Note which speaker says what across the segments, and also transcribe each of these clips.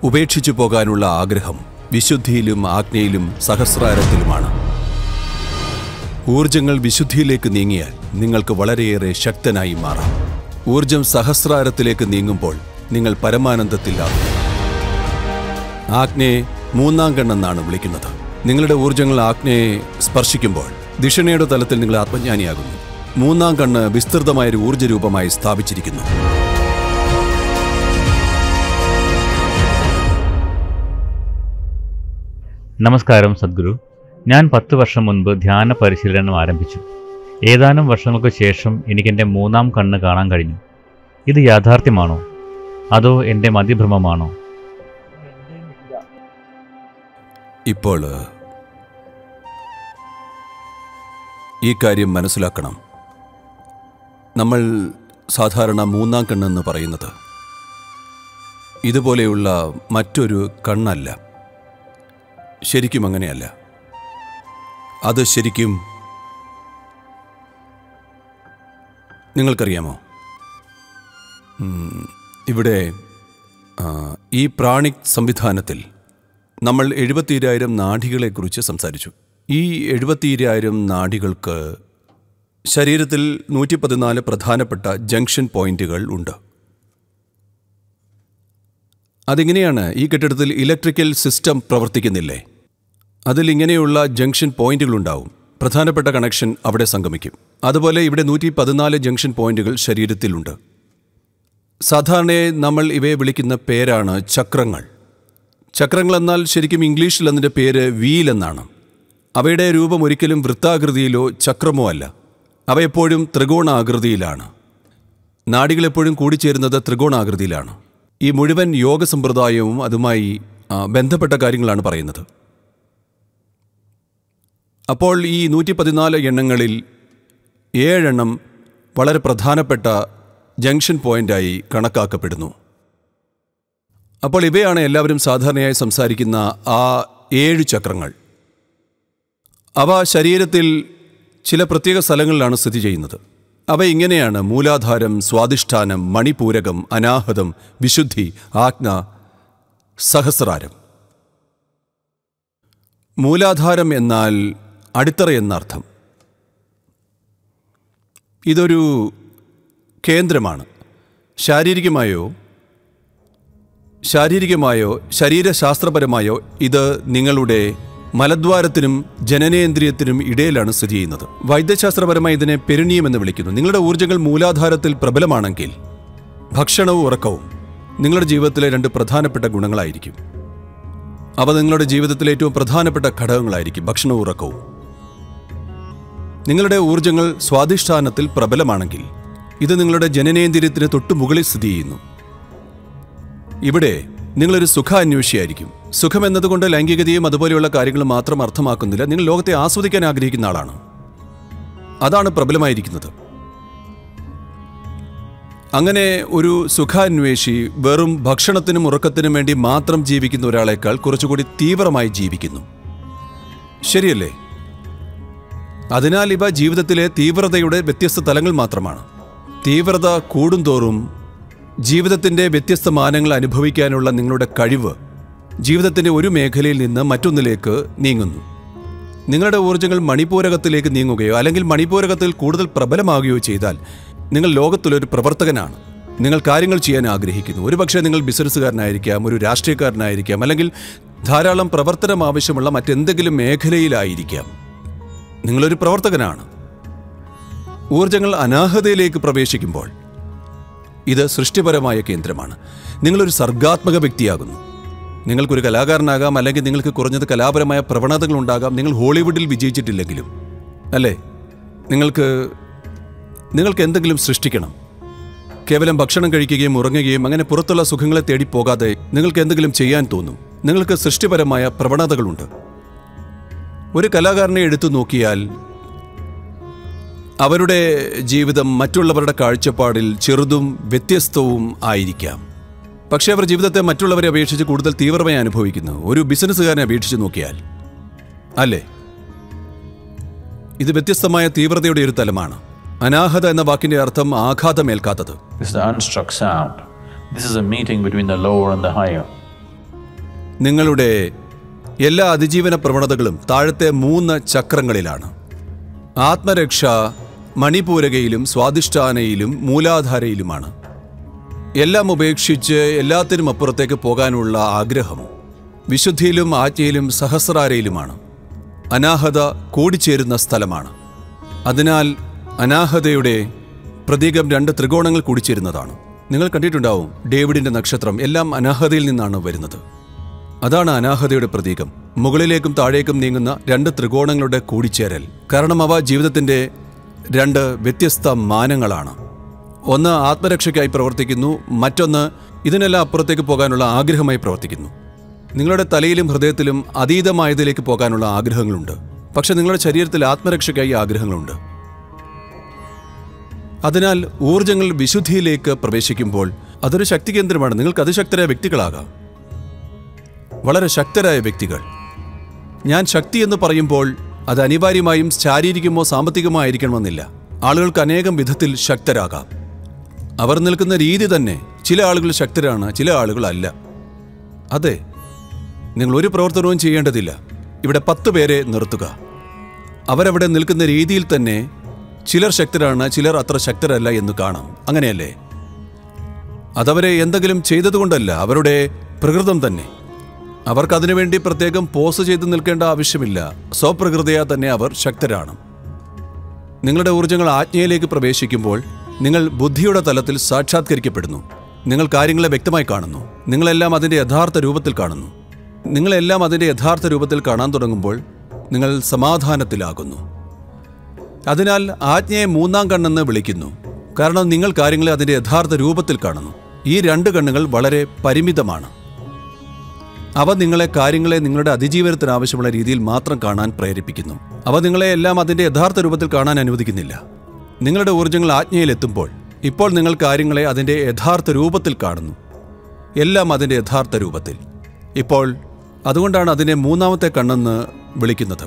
Speaker 1: ഉപേക്ഷിച്ചു പോകാനുള്ള ആഗ്രഹം വിശുദ്ധിയിലും ആജ്ഞയിലും സഹസ്രാരത്തിലുമാണ് ഊർജങ്ങൾ വിശുദ്ധിയിലേക്ക് നീങ്ങിയാൽ നിങ്ങൾക്ക് വളരെയേറെ ശക്തനായി മാറാം ഊർജം സഹസ്രാരത്തിലേക്ക് നീങ്ങുമ്പോൾ നിങ്ങൾ പരമാനന്ദത്തിലാകും ആജ്ഞയെ മൂന്നാം കണ്ണെന്നാണ് വിളിക്കുന്നത് നിങ്ങളുടെ ഊർജങ്ങൾ ആജ്ഞയെ സ്പർശിക്കുമ്പോൾ ദിഷണയുടെ തലത്തിൽ നിങ്ങൾ ആത്മജ്ഞാനിയാകുന്നു മൂന്നാം കണ്ണ് വിസ്തൃതമായൊരു ഊർജ്ജരൂപമായി സ്ഥാപിച്ചിരിക്കുന്നു
Speaker 2: നമസ്കാരം സദ്ഗുരു ഞാൻ പത്ത് വർഷം മുൻപ് ധ്യാന പരിശീലനം ആരംഭിച്ചു ഏതാനും വർഷങ്ങൾക്ക് ശേഷം എനിക്കെൻ്റെ മൂന്നാം കണ്ണ് കാണാൻ കഴിഞ്ഞു ഇത് യാഥാർത്ഥ്യമാണോ അതോ എൻ്റെ മതിഭ്രമമാണോ
Speaker 1: ഇപ്പോൾ ഈ കാര്യം മനസ്സിലാക്കണം നമ്മൾ സാധാരണ മൂന്നാം കണ്ണെന്ന് പറയുന്നത് ഇതുപോലെയുള്ള മറ്റൊരു കണ്ണല്ല ശരിക്കും അങ്ങനെയല്ല അത് ശരിക്കും നിങ്ങൾക്കറിയാമോ ഉം, ഇവിടെ ആ, ഈ പ്രാണിക് സംവിധാനത്തിൽ നമ്മൾ എഴുപത്തിരായിരം നാഡികളെക്കുറിച്ച് സംസാരിച്ചു ഈ എഴുപത്തിരായിരം നാഡികൾക്ക് ശരീരത്തിൽ നൂറ്റി പതിനാല് പ്രധാനപ്പെട്ട ജംഗ്ഷൻ പോയിന്റുകൾ ഉണ്ട് അതിങ്ങനെയാണ് ഈ കെട്ടിടത്തിൽ ഇലക്ട്രിക്കൽ സിസ്റ്റം പ്രവർത്തിക്കുന്നില്ലേ അതിൽ ഇങ്ങനെയുള്ള ജംഗ്ഷൻ പോയിന്റുകൾ ഉണ്ടാവും പ്രധാനപ്പെട്ട കണക്ഷൻ അവിടെ സംഗമിക്കും അതുപോലെ ഇവിടെ നൂറ്റി പതിനാല് ജംഗ്ഷൻ പോയിന്റുകൾ ശരീരത്തിലുണ്ട് സാധാരണയായി നമ്മൾ ഇവയെ വിളിക്കുന്ന പേരാണ് ചക്രങ്ങൾ ചക്രങ്ങൾ എന്നാൽ ശരിക്കും ഇംഗ്ലീഷിൽ അതിൻ്റെ പേര് വീൽ എന്നാണ് അവയുടെ രൂപം ഒരിക്കലും വൃത്താകൃതിയിലോ ചക്രമോ അല്ല അവ എപ്പോഴും ത്രികോണാകൃതിയിലാണ് നാഡികൾ എപ്പോഴും കൂടിച്ചേരുന്നത് ത്രികോണാകൃതിയിലാണ് ഈ മുഴുവൻ യോഗ സമ്പ്രദായവും അതുമായി ആ, ബന്ധപ്പെട്ട കാര്യങ്ങളാണ് പറയുന്നത് അപ്പോൾ ഈ നൂറ്റി പതിനാല് എണ്ണങ്ങളിൽ ഏഴെണ്ണം വളരെ പ്രധാനപ്പെട്ട ജംഗ്ഷൻ പോയിന്റായി കണക്കാക്കപ്പെടുന്നു അപ്പോൾ ഇവയാണ് എല്ലാവരും സാധാരണയായി സംസാരിക്കുന്ന ആ ഏഴ് ചക്രങ്ങൾ അവ ശരീരത്തിൽ ചില പ്രത്യേക സ്ഥലങ്ങളിലാണ് സ്ഥിതി ചെയ്യുന്നത് അവ ഇങ്ങനെയാണ് മൂലാധാരം സ്വാധിഷ്ഠാനം മണിപൂരകം അനാഹതം വിശുദ്ധി ആജ്ഞ സഹസ്രാരം മൂലാധാരം എന്നാൽ അടിത്തറ എന്നർത്ഥം ഇതൊരു കേന്ദ്രമാണ് ശാരീരികമായോ ശാരീരികമായോ ശരീരശാസ്ത്രപരമായോ ഇത് നിങ്ങളുടെ മലദ്വാരത്തിനും ജനനേന്ദ്രിയത്തിനും ഇടയിലാണ് സ്ഥിതി ചെയ്യുന്നത് വൈദ്യശാസ്ത്രപരമായി ഇതിനെ പെരുണിയം എന്ന് വിളിക്കുന്നു നിങ്ങളുടെ ഊർജ്ജങ്ങൾ മൂലാധാരത്തിൽ പ്രബലമാണെങ്കിൽ ഭക്ഷണവും ഉറക്കവും നിങ്ങളുടെ ജീവിതത്തിലെ രണ്ട് പ്രധാനപ്പെട്ട ഗുണങ്ങളായിരിക്കും അവ നിങ്ങളുടെ ജീവിതത്തിലെ ഏറ്റവും പ്രധാനപ്പെട്ട ഘടകങ്ങളായിരിക്കും ഭക്ഷണവും ഉറക്കവും നിങ്ങളുടെ ഊർജ്ജങ്ങൾ സ്വാധിഷ്ഠാനത്തിൽ പ്രബലമാണെങ്കിൽ ഇത് നിങ്ങളുടെ ജനനേന്ദ്രിയത്തിന് തൊട്ടു മുകളിൽ സ്ഥിതി ചെയ്യുന്നു ഇവിടെ നിങ്ങളൊരു സുഖാന്വേഷിയായിരിക്കും സുഖം എന്നതുകൊണ്ട് ലൈംഗികതയും അതുപോലെയുള്ള കാര്യങ്ങളും മാത്രം അർത്ഥമാക്കുന്നില്ല നിങ്ങൾ ലോകത്തെ ആസ്വദിക്കാൻ ആഗ്രഹിക്കുന്ന ആളാണ് അതാണ് പ്രബലമായിരിക്കുന്നത് അങ്ങനെ ഒരു സുഖാന്വേഷി വെറും ഭക്ഷണത്തിനും ഉറക്കത്തിനും വേണ്ടി മാത്രം ജീവിക്കുന്ന ഒരാളേക്കാൾ കുറച്ചുകൂടി തീവ്രമായി ജീവിക്കുന്നു ശരിയല്ലേ അതിനാൽ ഇവ ജീവിതത്തിലെ തീവ്രതയുടെ വ്യത്യസ്ത തലങ്ങൾ മാത്രമാണ് തീവ്രത കൂടുന്തോറും ജീവിതത്തിൻ്റെ വ്യത്യസ്ത മാനങ്ങൾ അനുഭവിക്കാനുള്ള നിങ്ങളുടെ കഴിവ് ജീവിതത്തിൻ്റെ ഒരു മേഖലയിൽ നിന്ന് മറ്റൊന്നിലേക്ക് നീങ്ങുന്നു നിങ്ങളുടെ ഊർജ്ജങ്ങൾ മണിപൂരകത്തിലേക്ക് നീങ്ങുകയോ അല്ലെങ്കിൽ മണിപൂരകത്തിൽ കൂടുതൽ പ്രബലമാകുകയോ ചെയ്താൽ നിങ്ങൾ ലോകത്തിലൊരു പ്രവർത്തകനാണ് നിങ്ങൾ കാര്യങ്ങൾ ചെയ്യാൻ ആഗ്രഹിക്കുന്നു ഒരുപക്ഷെ നിങ്ങൾ ബിസിനസ്സുകാരനായിരിക്കാം ഒരു രാഷ്ട്രീയക്കാരനായിരിക്കാം അല്ലെങ്കിൽ ധാരാളം പ്രവർത്തനം ആവശ്യമുള്ള മറ്റെന്തെങ്കിലും മേഖലയിലായിരിക്കാം നിങ്ങളൊരു പ്രവർത്തകനാണ് ഊർജങ്ങൾ അനാഹതയിലേക്ക് പ്രവേശിക്കുമ്പോൾ ഇത് സൃഷ്ടിപരമായ കേന്ദ്രമാണ് നിങ്ങളൊരു സർഗാത്മക വ്യക്തിയാകുന്നു നിങ്ങൾക്കൊരു കലാകാരനാകാം അല്ലെങ്കിൽ നിങ്ങൾക്ക് കുറഞ്ഞത് കലാപരമായ പ്രവണതകൾ ഉണ്ടാകാം നിങ്ങൾ ഹോളിവുഡിൽ വിജയിച്ചിട്ടില്ലെങ്കിലും അല്ലേ നിങ്ങൾക്ക് നിങ്ങൾക്ക് എന്തെങ്കിലും സൃഷ്ടിക്കണം കേവലം ഭക്ഷണം കഴിക്കുകയും ഉറങ്ങുകയും അങ്ങനെ പുറത്തുള്ള സുഖങ്ങളെ തേടി പോകാതെ നിങ്ങൾക്ക് എന്തെങ്കിലും ചെയ്യാൻ തോന്നും നിങ്ങൾക്ക് സൃഷ്ടിപരമായ പ്രവണതകളുണ്ട് ഒരു കലാകാരനെ എടുത്തു നോക്കിയാൽ അവരുടെ ജീവിതം മറ്റുള്ളവരുടെ കാഴ്ചപ്പാടിൽ ചെറുതും വ്യത്യസ്തവും ആയിരിക്കാം പക്ഷേ അവർ ജീവിതത്തെ മറ്റുള്ളവരെ അപേക്ഷിച്ച് കൂടുതൽ തീവ്രമായി അനുഭവിക്കുന്നു ഒരു ബിസിനസ്സുകാരനെ അപേക്ഷിച്ച് നോക്കിയാൽ അല്ലേ ഇത് വ്യത്യസ്തമായ തീവ്രതയുടെ ഒരു തലമാണ് അനാഹത എന്ന വാക്കിന്റെ അർത്ഥം ആഘാതമേൽക്കാത്തത്
Speaker 3: This is the unstruck sound. This is a meeting between the lower and the higher.
Speaker 1: നിങ്ങളുടെ എല്ലാ അതിജീവന പ്രവണതകളും താഴത്തെ മൂന്ന് ചക്രങ്ങളിലാണ് ആത്മരക്ഷ മണിപൂരകയിലും സ്വാധിഷ്ഠാനയിലും മൂലാധാരയിലുമാണ് എല്ലാം ഉപേക്ഷിച്ച് എല്ലാത്തിനും അപ്പുറത്തേക്ക് പോകാനുള്ള ആഗ്രഹം വിശുദ്ധിയിലും ആജ്ഞയിലും സഹസ്രാരയിലുമാണ് അനാഹത കൂടിച്ചേരുന്ന സ്ഥലമാണ് അതിനാൽ അനാഹതയുടെ പ്രതീകം രണ്ട് ത്രികോണങ്ങൾ കൂടിച്ചേരുന്നതാണ് നിങ്ങൾ കണ്ടിട്ടുണ്ടാവും ഡേവിഡിന്റെ നക്ഷത്രം എല്ലാം അനാഹതയിൽ നിന്നാണ് വരുന്നത് അതാണ് അനാഹതയുടെ പ്രതീകം മുകളിലേക്കും താഴേക്കും നീങ്ങുന്ന രണ്ട് ത്രികോണങ്ങളുടെ കൂടിച്ചേരൽ കാരണം അവ ജീവിതത്തിന്റെ രണ്ട് വ്യത്യസ്ത മാനങ്ങളാണ് ഒന്ന് ആത്മരക്ഷയ്ക്കായി പ്രവർത്തിക്കുന്നു മറ്റൊന്ന് ഇതിനെല്ലാം അപ്പുറത്തേക്ക് പോകാനുള്ള ആഗ്രഹമായി പ്രവർത്തിക്കുന്നു നിങ്ങളുടെ തലയിലും ഹൃദയത്തിലും അതീതമായതിലേക്ക് പോകാനുള്ള ആഗ്രഹങ്ങളുണ്ട് പക്ഷെ നിങ്ങളുടെ ശരീരത്തിൽ ആത്മരക്ഷയ്ക്കായി ആഗ്രഹങ്ങളുണ്ട് അതിനാൽ ഊർജങ്ങൾ വിശുദ്ധിയിലേക്ക് പ്രവേശിക്കുമ്പോൾ അതൊരു ശക്തി കേന്ദ്രമാണ് നിങ്ങൾക്ക് അതിശക്തരായ വ്യക്തികളാകാം വളരെ ശക്തരായ വ്യക്തികൾ ഞാൻ ശക്തി എന്ന് പറയുമ്പോൾ അത് അനിവാര്യമായും ശാരീരികമോ സാമ്പത്തികമോ ആയിരിക്കണമെന്നില്ല ആളുകൾക്ക് അനേകം വിധത്തിൽ ശക്തരാകാം അവർ നിൽക്കുന്ന രീതി തന്നെ ചില ആളുകൾ ശക്തരാണ് ചില ആളുകൾ അല്ല അതെ നിങ്ങൾ ഒരു പ്രവർത്തനവും ചെയ്യേണ്ടതില്ല ഇവിടെ പത്ത് പേരെ നിർത്തുക അവരവിടെ നിൽക്കുന്ന രീതിയിൽ തന്നെ ചിലർ ശക്തരാണ് ചിലർ അത്ര ശക്തരല്ല എന്ന് കാണാം അങ്ങനെയല്ലേ അതവരെ എന്തെങ്കിലും ചെയ്തതുകൊണ്ടല്ല അവരുടെ പ്രകൃതം തന്നെ അവർക്ക് അതിനുവേണ്ടി പ്രത്യേകം പോസ് ചെയ്ത് നിൽക്കേണ്ട ആവശ്യമില്ല സ്വപ്രകൃതയാ തന്നെ അവർ ശക്തരാണ് നിങ്ങളുടെ ഊർജ്ജങ്ങൾ ആജ്ഞയിലേക്ക് പ്രവേശിക്കുമ്പോൾ നിങ്ങൾ ബുദ്ധിയുടെ തലത്തിൽ സാക്ഷാത്കരിക്കപ്പെടുന്നു നിങ്ങൾ കാര്യങ്ങളെ വ്യക്തമായി കാണുന്നു നിങ്ങളെല്ലാം അതിൻ്റെ യഥാർത്ഥ രൂപത്തിൽ കാണുന്നു നിങ്ങളെല്ലാം അതിൻ്റെ യഥാർത്ഥ രൂപത്തിൽ കാണാൻ തുടങ്ങുമ്പോൾ നിങ്ങൾ സമാധാനത്തിലാകുന്നു അതിനാൽ ആജ്ഞയെ മൂന്നാം കണ്ണെന്ന് വിളിക്കുന്നു കാരണം നിങ്ങൾ കാര്യങ്ങളെ അതിൻ്റെ യഥാർത്ഥ രൂപത്തിൽ കാണുന്നു ഈ രണ്ട് കണ്ണുകൾ വളരെ പരിമിതമാണ് അവ നിങ്ങളെ കാര്യങ്ങളെ നിങ്ങളുടെ അതിജീവനത്തിന് ആവശ്യമുള്ള രീതിയിൽ മാത്രം കാണാൻ പ്രേരിപ്പിക്കുന്നു അവ നിങ്ങളെ എല്ലാം അതിന്റെ യഥാർത്ഥ രൂപത്തിൽ കാണാൻ അനുവദിക്കുന്നില്ല നിങ്ങളുടെ ഊർജ്ജങ്ങൾ ആജ്ഞയിലെത്തുമ്പോൾ ഇപ്പോൾ നിങ്ങൾ കാര്യങ്ങളെ അതിന്റെ യഥാർത്ഥ രൂപത്തിൽ കാണുന്നു എല്ലാം അതിന്റെ യഥാർത്ഥ രൂപത്തിൽ ഇപ്പോൾ അതുകൊണ്ടാണ് അതിനെ മൂന്നാമത്തെ കണ്ണെന്ന് വിളിക്കുന്നത്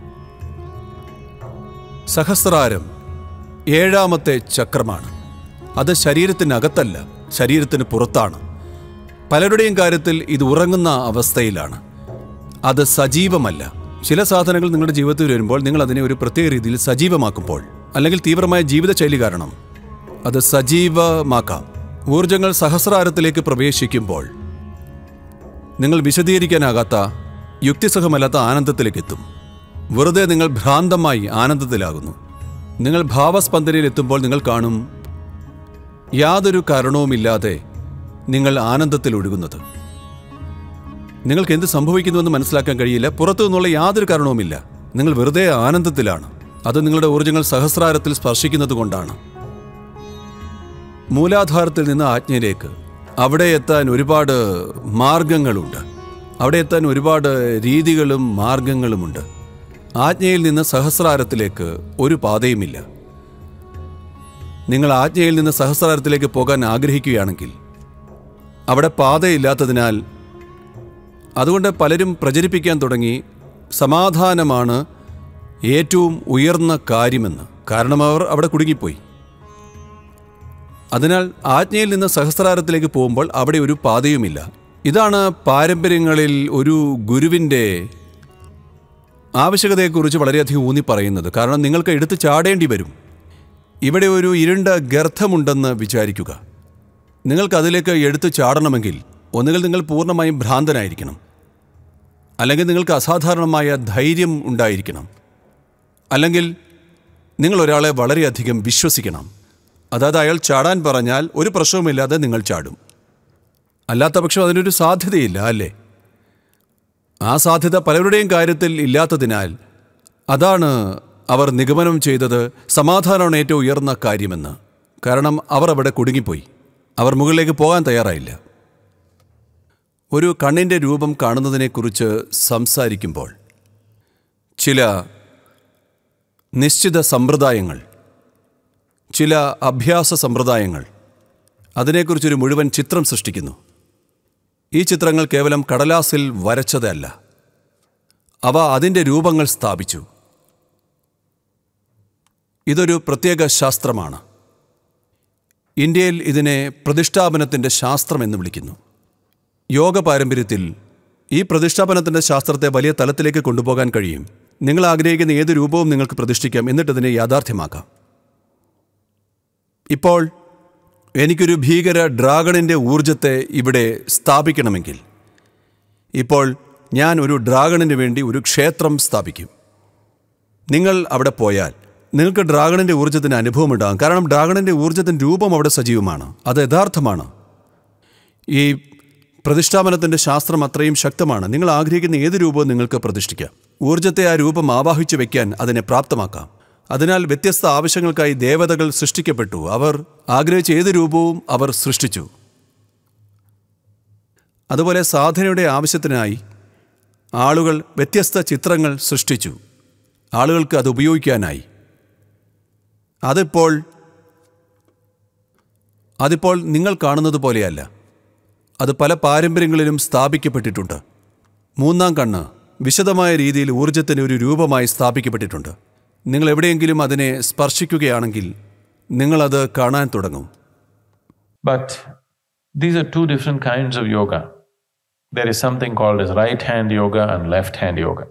Speaker 1: സഹസ്രാരം ഏഴാമത്തെ ചക്രമാണ് അത് ശരീരത്തിനകത്തല്ല ശരീരത്തിന് പുറത്താണ് പലരുടെയും കാര്യത്തിൽ ഇത് ഉറങ്ങുന്ന അവസ്ഥയിലാണ് അത് സജീവമല്ല ചില സാധനങ്ങൾ നിങ്ങളുടെ ജീവിതത്തിൽ വരുമ്പോൾ നിങ്ങൾ അതിനെ ഒരു പ്രത്യേക രീതിയിൽ സജീവമാക്കുമ്പോൾ അല്ലെങ്കിൽ തീവ്രമായ ജീവിതശൈലി കാരണം അത് സജീവമാക്കാം ഊർജങ്ങൾ സഹസ്രാരത്തിലേക്ക് പ്രവേശിക്കുമ്പോൾ നിങ്ങൾ വിശദീകരിക്കാനാകാത്ത യുക്തിസഹമല്ലാത്ത ആനന്ദത്തിലേക്ക് എത്തും വെറുതെ നിങ്ങൾ ഭ്രാന്തമായി ആനന്ദത്തിലാകുന്നു നിങ്ങൾ ഭാവസ്പന്ദനയിൽ എത്തുമ്പോൾ നിങ്ങൾ കാണും യാതൊരു കാരണവുമില്ലാതെ നിങ്ങൾ ആനന്ദത്തിൽ ഒഴുകുന്നത് നിങ്ങൾക്ക് എന്ത് സംഭവിക്കുന്നുവെന്ന് മനസ്സിലാക്കാൻ കഴിയില്ല പുറത്തു നിന്നുള്ള യാതൊരു കാരണവുമില്ല നിങ്ങൾ വെറുതെ ആനന്ദത്തിലാണ് അത് നിങ്ങളുടെ ഊർജ്ജങ്ങൾ സഹസ്രാരത്തിൽ സ്പർശിക്കുന്നത് കൊണ്ടാണ് മൂലാധാരത്തിൽ നിന്ന് ആജ്ഞയിലേക്ക് അവിടെ എത്താൻ ഒരുപാട് മാർഗങ്ങളുണ്ട് അവിടെ എത്താൻ ഒരുപാട് രീതികളും മാർഗങ്ങളുമുണ്ട് ആജ്ഞയിൽ നിന്ന് സഹസ്രാരത്തിലേക്ക് ഒരു പാതയുമില്ല നിങ്ങൾ ആജ്ഞയിൽ നിന്ന് സഹസ്രാരത്തിലേക്ക് പോകാൻ ആഗ്രഹിക്കുകയാണെങ്കിൽ അവിടെ പാതയില്ലാത്തതിനാൽ അതുകൊണ്ട് പലരും പ്രചരിപ്പിക്കാൻ തുടങ്ങി സമാധാനമാണ് ഏറ്റവും ഉയർന്ന കാര്യമെന്ന് കാരണം അവർ അവിടെ കുടുങ്ങിപ്പോയി അതിനാൽ ആജ്ഞയിൽ നിന്ന് സഹസ്രാരത്തിലേക്ക് പോകുമ്പോൾ അവിടെ ഒരു പാതയുമില്ല ഇതാണ് പാരമ്പര്യങ്ങളിൽ ഒരു ഗുരുവിൻ്റെ ആവശ്യകതയെക്കുറിച്ച് വളരെയധികം ഊന്നി പറയുന്നത് കാരണം നിങ്ങൾക്ക് എടുത്ത് ചാടേണ്ടി വരും ഇവിടെ ഒരു ഇരുണ്ട ഗർത്തമുണ്ടെന്ന് വിചാരിക്കുക നിങ്ങൾക്ക് അതിലേക്ക് എടുത്തു ചാടണമെങ്കിൽ ഒന്നുകിൽ നിങ്ങൾ പൂർണ്ണമായും ഭ്രാന്തനായിരിക്കണം അല്ലെങ്കിൽ നിങ്ങൾക്ക് അസാധാരണമായ ധൈര്യം ഉണ്ടായിരിക്കണം അല്ലെങ്കിൽ നിങ്ങൾ ഒരാളെ വളരെയധികം വിശ്വസിക്കണം അതായത് അയാൾ ചാടാൻ പറഞ്ഞാൽ ഒരു പ്രശ്നവുമില്ലാതെ നിങ്ങൾ ചാടും അല്ലാത്ത പക്ഷം അതിനൊരു സാധ്യതയില്ല അല്ലേ ആ സാധ്യത പലരുടെയും കാര്യത്തിൽ ഇല്ലാത്തതിനാൽ അതാണ് അവർ നിഗമനം ചെയ്തത് സമാധാനമാണ് ഏറ്റവും ഉയർന്ന കാര്യമെന്ന് കാരണം അവർ അവിടെ കുടുങ്ങിപ്പോയി അവർ മുകളിലേക്ക് പോകാൻ തയ്യാറായില്ല ഒരു കണ്ണിൻ്റെ രൂപം കാണുന്നതിനെക്കുറിച്ച് സംസാരിക്കുമ്പോൾ ചില നിശ്ചിത സമ്പ്രദായങ്ങൾ ചില അഭ്യാസ സമ്പ്രദായങ്ങൾ അതിനെക്കുറിച്ചൊരു മുഴുവൻ ചിത്രം സൃഷ്ടിക്കുന്നു ഈ ചിത്രങ്ങൾ കേവലം കടലാസിൽ വരച്ചതല്ല അവ അതിൻ്റെ രൂപങ്ങൾ സ്ഥാപിച്ചു ഇതൊരു പ്രത്യേക ശാസ്ത്രമാണ് ഇന്ത്യയിൽ ഇതിനെ പ്രതിഷ്ഠാപനത്തിൻ്റെ ശാസ്ത്രം എന്ന് വിളിക്കുന്നു യോഗ പാരമ്പര്യത്തിൽ ഈ പ്രതിഷ്ഠാപനത്തിൻ്റെ ശാസ്ത്രത്തെ വലിയ തലത്തിലേക്ക് കൊണ്ടുപോകാൻ കഴിയും നിങ്ങൾ ആഗ്രഹിക്കുന്ന ഏത് രൂപവും നിങ്ങൾക്ക് പ്രതിഷ്ഠിക്കാം എന്നിട്ടതിനെ യാഥാർത്ഥ്യമാക്കാം ഇപ്പോൾ എനിക്കൊരു ഭീകര ഡ്രാഗണിൻ്റെ ഊർജത്തെ ഇവിടെ സ്ഥാപിക്കണമെങ്കിൽ ഇപ്പോൾ ഞാൻ ഒരു ഡ്രാഗണിന് വേണ്ടി ഒരു ക്ഷേത്രം സ്ഥാപിക്കും നിങ്ങൾ അവിടെ പോയാൽ നിങ്ങൾക്ക് ഡ്രാഗണിൻ്റെ ഊർജ്ജത്തിന് അനുഭവമുണ്ടാകും കാരണം ഡ്രാഗണിൻ്റെ ഊർജ്ജത്തിൻ്റെ രൂപം അവിടെ സജീവമാണ് അത് യഥാർത്ഥമാണ് ഈ പ്രതിഷ്ഠാപനത്തിൻ്റെ ശാസ്ത്രം അത്രയും ശക്തമാണ് നിങ്ങൾ ആഗ്രഹിക്കുന്ന ഏത് രൂപവും നിങ്ങൾക്ക് പ്രതിഷ്ഠിക്കാം ഊർജ്ജത്തെ ആ രൂപം ആവാഹിച്ചു വയ്ക്കാൻ അതിനെ പ്രാപ്തമാക്കാം അതിനാൽ വ്യത്യസ്ത ആവശ്യങ്ങൾക്കായി ദേവതകൾ സൃഷ്ടിക്കപ്പെട്ടു അവർ ആഗ്രഹിച്ച ഏത് രൂപവും അവർ സൃഷ്ടിച്ചു അതുപോലെ സാധനയുടെ ആവശ്യത്തിനായി ആളുകൾ വ്യത്യസ്ത ചിത്രങ്ങൾ സൃഷ്ടിച്ചു ആളുകൾക്ക് അത് ഉപയോഗിക്കാനായി അതിപ്പോൾ അതിപ്പോൾ നിങ്ങൾ കാണുന്നത് പോലെയല്ല അത് പല പാരമ്പര്യങ്ങളിലും സ്ഥാപിക്കപ്പെട്ടിട്ടുണ്ട് മൂന്നാം കണ്ണ് വിശദമായ രീതിയിൽ ഊർജത്തിന് ഒരു രൂപമായി സ്ഥാപിക്കപ്പെട്ടിട്ടുണ്ട് നിങ്ങൾ എവിടെയെങ്കിലും അതിനെ സ്പർശിക്കുകയാണെങ്കിൽ നിങ്ങളത് കാണാൻ തുടങ്ങും
Speaker 3: But these are two different kinds of yoga. There is something called as right hand yoga and left hand yoga.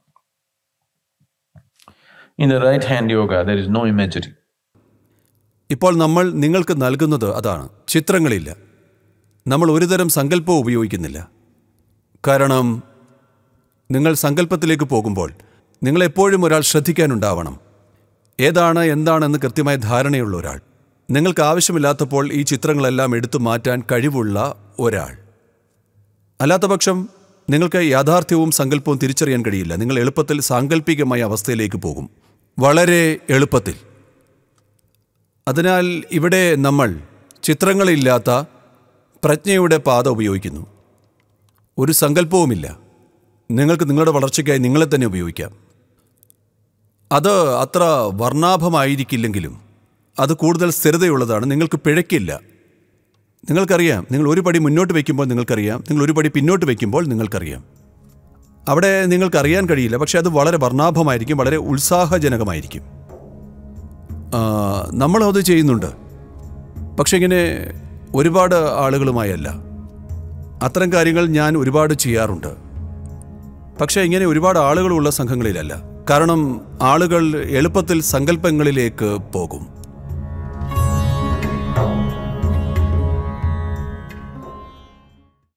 Speaker 3: In the right hand yoga, there is no imagery.
Speaker 1: ഇപ്പോൾ നമ്മൾ നിങ്ങൾക്ക് നൽകുന്നത് അതാണ് ചിത്രങ്ങളില്ല നമ്മൾ ഒരുതരം സങ്കല്പവും ഉപയോഗിക്കുന്നില്ല കാരണം നിങ്ങൾ സങ്കല്പത്തിലേക്ക് പോകുമ്പോൾ നിങ്ങളെപ്പോഴും ഒരാൾ ശ്രദ്ധിക്കാനുണ്ടാവണം ഏതാണ് എന്താണെന്ന് കൃത്യമായ ധാരണയുള്ള ഒരാൾ നിങ്ങൾക്ക് ആവശ്യമില്ലാത്തപ്പോൾ ഈ ചിത്രങ്ങളെല്ലാം എടുത്തു മാറ്റാൻ കഴിവുള്ള ഒരാൾ അല്ലാത്തപക്ഷം നിങ്ങൾക്ക് യാഥാർത്ഥ്യവും സങ്കല്പവും തിരിച്ചറിയാൻ കഴിയില്ല നിങ്ങൾ എളുപ്പത്തിൽ സാങ്കല്പികമായ അവസ്ഥയിലേക്ക് പോകും വളരെ എളുപ്പത്തിൽ അതിനാൽ ഇവിടെ നമ്മൾ ചിത്രങ്ങളില്ലാത്ത പ്രജ്ഞയുടെ പാത ഉപയോഗിക്കുന്നു ഒരു സങ്കല്പവുമില്ല നിങ്ങൾക്ക് നിങ്ങളുടെ വളർച്ചയ്ക്കായി നിങ്ങളെ തന്നെ ഉപയോഗിക്കാം അത് അത്ര വർണ്ണാഭമായിരിക്കില്ലെങ്കിലും അത് കൂടുതൽ സ്ഥിരതയുള്ളതാണ് നിങ്ങൾക്ക് പിഴയ്ക്കില്ല നിങ്ങൾക്കറിയാം നിങ്ങൾ ഒരു പടി മുന്നോട്ട് വയ്ക്കുമ്പോൾ നിങ്ങൾക്കറിയാം നിങ്ങൾ ഒരു പടി പിന്നോട്ട് വയ്ക്കുമ്പോൾ നിങ്ങൾക്കറിയാം അവിടെ നിങ്ങൾക്കറിയാൻ കഴിയില്ല പക്ഷേ അത് വളരെ വർണ്ണാഭമായിരിക്കും വളരെ ഉത്സാഹജനകമായിരിക്കും ആ, നമ്മളും അത് ചെയ്യുന്നുണ്ട് പക്ഷെ ഇങ്ങനെ ഒരുപാട് ആളുകളുമായല്ല അത്തരം കാര്യങ്ങൾ ഞാൻ ഒരുപാട് ചെയ്യാറുണ്ട് പക്ഷേ ഇങ്ങനെ ഒരുപാട് ആളുകളുള്ള സംഘങ്ങളിലല്ല കാരണം ആളുകൾ എളുപ്പത്തിൽ സങ്കല്പങ്ങളിലേക്ക് പോകും